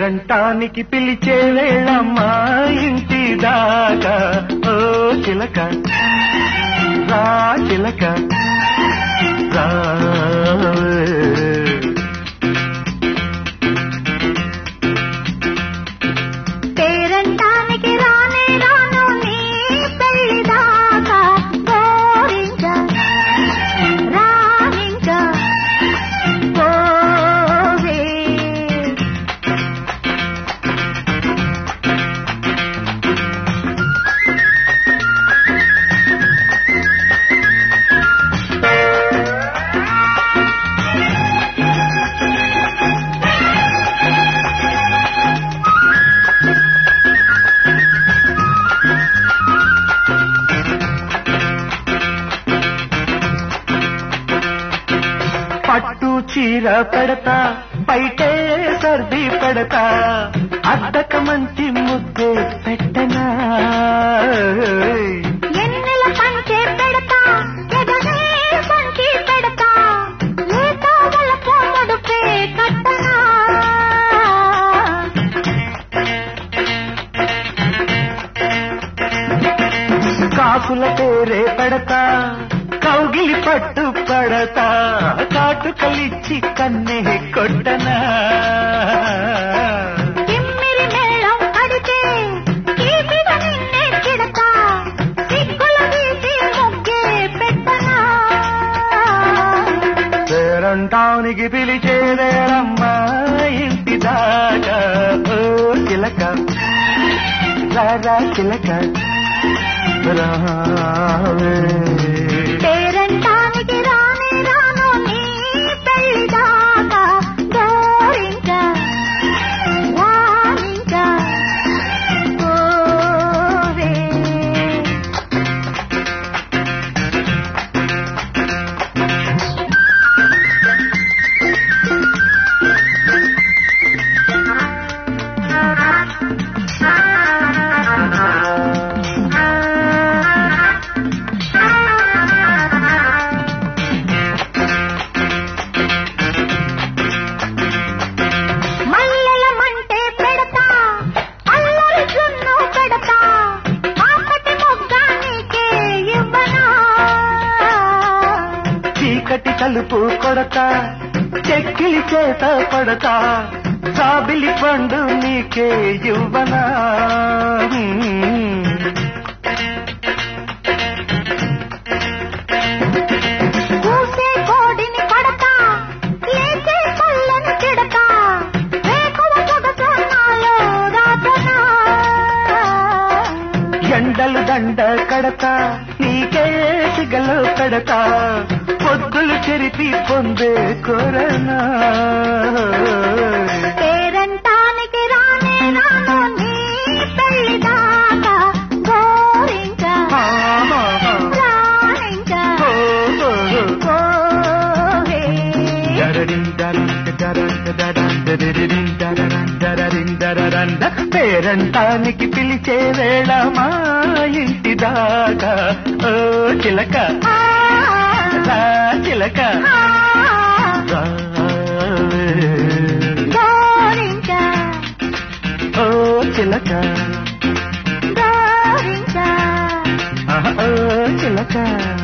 పేరంటానికి పిలిచే వేళమ్మా ఇంటి దాకా ఓ చిలక రా చిలక రా పేరంటానికి రానే రాను నీ పెళ్లి దాకా గోరింక రానింక పోవే పట్టు చీర పెడతా బయటే సర్ది పెడతా అద్దక మంచి ముద్దే పెట్టనా ఎన్నెల పంచే పెడతా ఎగనే పంచి పెడతా లేతో వలపు ముడుపే కట్టనా కాకుల పేరే పెడతా కౌగిలి పట్టు పడతా కాటుకలిచ్చి కన్నే కొట్టనా తిమ్మిరి మేళం కడితే తీపిగా నిన్నే చిడతా సిగ్గుల తీసి ముగ్గే పెట్టనా పేరంటానికి పిలిచేదేరమ్మా ఇంటి దాకా ఓ చిలక రారా చిలక రావే పేరంటానికి రానే రాను నీ పెళ్లి దాకా గోరింక రానింక పోవే మల్లెల మంటే పెడతా అల్లరి జున్ను పెడతా ఆపటి మొగ్గ నీకే ఇవ్వనా చీకటి తలుపు కొడతా చెక్కిలి చేత పడతా సాబిలి పండు నీకే యువనా కూసే కోడిని పడతా లేచే కళ్ళను తిడతా రేకుల పొగతో నాలో రాతనా ఎండలు దండ కడతా నీకే సిగలు పెడతా పొద్దులు చెరిపి పొందే కొరనా పేరంటానికి రానే రాను నీ పెళ్లి దాకా గోరింక రానింక పోవే పేరంటానికి పిలిచే వేళ మా ఇంటి దాకా ఓ చిలక ఆ, రా చిలక ఆ, రావే. గోరింక ఓ చిలక గోరింక ఆహా, ఓ చిలక